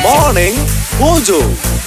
morning mojo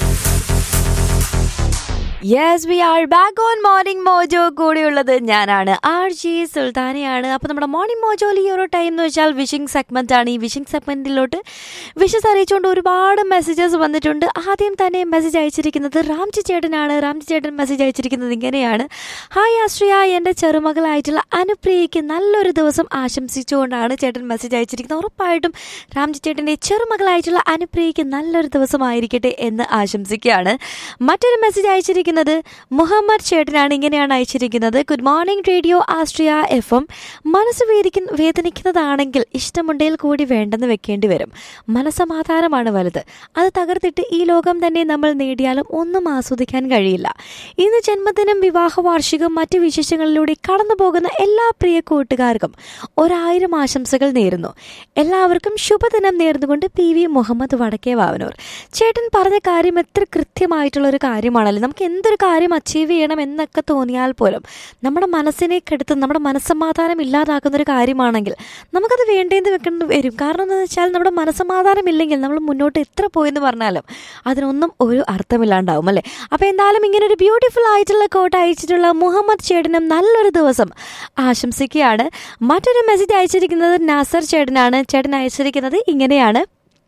yes we are back on morning mojo കൂടെയുള്ളത് ഞാനാണ് R G സുൽത്താനയാണ് അപ്പോൾ നമ്മുടെ മോർണിംഗ് മോജോയിൽ ഈ ഒരു ടൈം എന്ന് വെച്ചാൽ വിഷിംഗ് സെഗ്മെന്റ് ആണ് ഈ വിഷിംഗ് സെഗ്മെന്റിലോട്ട് വിഷസ് അറിയിച്ചുകൊണ്ട് ഒരുപാട് മെസ്സേജസ് വന്നിട്ടുണ്ട് ആദ്യം തന്നെ മെസ്സേജ് അയച്ചിരിക്കുന്നത് രാംജി ചേട്ടനാണ് രാംജി ചേട്ടൻ മെസ്സേജ് അയച്ചിരിക്കുന്നത് ഇങ്ങനെയാണ് ഹായ് ആശ്രിയ എൻ്റെ ചെറുമകളായിട്ടുള്ള അനുപ്രിയയ്ക്ക് നല്ലൊരു ദിവസം ആശംസിച്ചുകൊണ്ടാണ് ചേട്ടൻ മെസ്സേജ് അയച്ചിരിക്കുന്നത് ഉറപ്പായിട്ടും രാംജി ചേട്ടൻ്റെ ചെറുമകളായിട്ടുള്ള അനുപ്രിയയ്ക്ക് നല്ലൊരു ദിവസമായിരിക്കട്ടെ എന്ന് ആശംസിക്കുകയാണ് മറ്റൊരു മെസ്സേജ് അയച്ചിരിക്കുന്നത് മുഹമ്മദ് ചേട്ടനാണ് ഇങ്ങനെയാണ് അയച്ചിരിക്കുന്നത് good morning radio Astria F M മനസ്സ് വേദിക്കുന്ന വേദനിക്കുന്നതാണെങ്കിൽ ഇഷ്ടമുണ്ടെങ്കിൽ കൂടി വേണ്ടെന്ന് വെക്കേണ്ടി വരും മനസമാധാനമാണ് വലുത് അത് തകർത്തിട്ട് ഈ ലോകം തന്നെ നമ്മൾ നേടിയാലും ഒന്നും ആസ്വദിക്കാൻ കഴിയില്ല ഇന്ന് ജന്മദിനം വിവാഹ വാർഷികം മറ്റ് വിശേഷങ്ങളിലൂടെ കടന്നു പോകുന്ന എല്ലാ പ്രിയ കൂട്ടുകാർക്കും ഒരായിരം ആശംസകൾ നേരുന്നു എല്ലാവർക്കും ശുഭദിനം നേർന്നുകൊണ്ട് പി വി മുഹമ്മദ് വടക്കേ വാവനൂർ ചേട്ടൻ പറഞ്ഞ കാര്യം എത്ര കൃത്യമായിട്ടുള്ള ഒരു കാര്യമാണല്ലോ നമുക്ക് എന്തൊരു കാര്യം അച്ചീവ് ചെയ്യണം എന്നൊക്കെ തോന്നിയാൽ പോലും നമ്മുടെ മനസ്സിനെ കെടുത്ത് നമ്മുടെ മനസ്സമാധാനം ഇല്ലാതാക്കുന്ന ഒരു കാര്യമാണെങ്കിൽ നമുക്കത് വേണ്ടേന്ന് വെക്കേണ്ടി വരും കാരണം എന്താണെന്ന് വെച്ചാൽ നമ്മുടെ മനസ്സമാധാനം ഇല്ലെങ്കിൽ നമ്മൾ മുന്നോട്ട് എത്ര പോയെന്ന് പറഞ്ഞാലും അതിനൊന്നും ഒരു അർത്ഥമില്ലാണ്ടാവും അല്ലേ അപ്പോൾ എന്തായാലും ഇങ്ങനെ ഒരു ബ്യൂട്ടിഫുൾ ആയിട്ടുള്ള കോട്ട് അയച്ചിട്ടുള്ള മുഹമ്മദ് ചേട്ടനും നല്ലൊരു ദിവസം ആശംസിക്കുകയാണ് മറ്റൊരു മെസ്സേജ് അയച്ചിരിക്കുന്നത് നാസർ ചേട്ടനാണ് ചേട്ടൻ അയച്ചിരിക്കുന്നത് ഇങ്ങനെയാണ്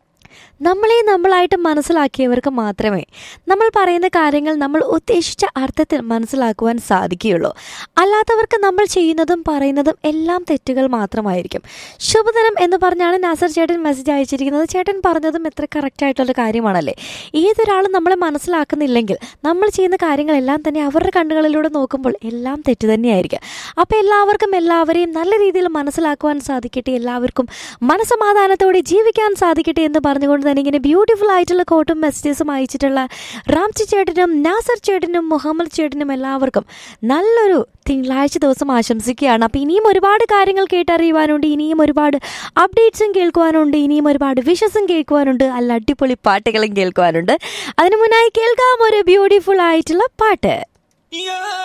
നമ്മളെ നമ്മളായിട്ട് മനസ്സിലാക്കിയവർക്ക് മാത്രമേ നമ്മൾ പറയുന്ന കാര്യങ്ങൾ നമ്മൾ ഉദ്ദേശിച്ച അർത്ഥത്തിൽ മനസ്സിലാക്കുവാൻ സാധിക്കുകയുള്ളൂ അല്ലാത്തവർക്ക് നമ്മൾ ചെയ്യുന്നതും പറയുന്നതും എല്ലാം തെറ്റുകൾ മാത്രമായിരിക്കും ശുഭദിനം എന്ന് പറഞ്ഞാണ് നാസർ ചേട്ടൻ മെസ്സേജ് അയച്ചിരിക്കുന്നത് ചേട്ടൻ പറഞ്ഞതും എത്ര കറക്റ്റ് ആയിട്ടുള്ള കാര്യമാണല്ലേ ഏതൊരാളും നമ്മളെ മനസ്സിലാക്കുന്നില്ലെങ്കിൽ നമ്മൾ ചെയ്യുന്ന കാര്യങ്ങളെല്ലാം തന്നെ അവരുടെ കണ്ണുകളിലൂടെ നോക്കുമ്പോൾ എല്ലാം തെറ്റ് തന്നെയായിരിക്കും അപ്പോൾ എല്ലാവർക്കും എല്ലാവരെയും നല്ല രീതിയിൽ മനസ്സിലാക്കുവാൻ സാധിക്കട്ടെ എല്ലാവർക്കും മനസമാധാനത്തോടെ ജീവിക്കാൻ സാധിക്കട്ടെ എന്ന് പറഞ്ഞുകൊണ്ട് തന്നെ ഇങ്ങനെ ബ്യൂട്ടിഫുൾ ആയിട്ടുള്ള കോട്ടും മെസ്സേജസും അയച്ചിട്ടുള്ള റാംചി ചേട്ടനും നാസർ ചേട്ടനും മുഹമ്മദ് ചേട്ടനും എല്ലാവർക്കും നല്ലൊരു തിങ്കളാഴ്ച ദിവസം ആശംസിക്കുകയാണ് അപ്പോൾ ഇനിയും ഒരുപാട് കാര്യങ്ങൾ കേട്ടറിയുവാനുണ്ട് ഇനിയും ഒരുപാട് അപ്ഡേറ്റ്സും കേൾക്കുവാനുണ്ട് ഇനിയും ഒരുപാട് വിഷസും കേൾക്കുവാനുണ്ട് അല്ല അടിപൊളി പാട്ടുകളും കേൾക്കുവാനുണ്ട് അതിനു മുന്നായി കേൾക്കാം ഒരു ബ്യൂട്ടിഫുൾ ആയിട്ടുള്ള പാട്ട്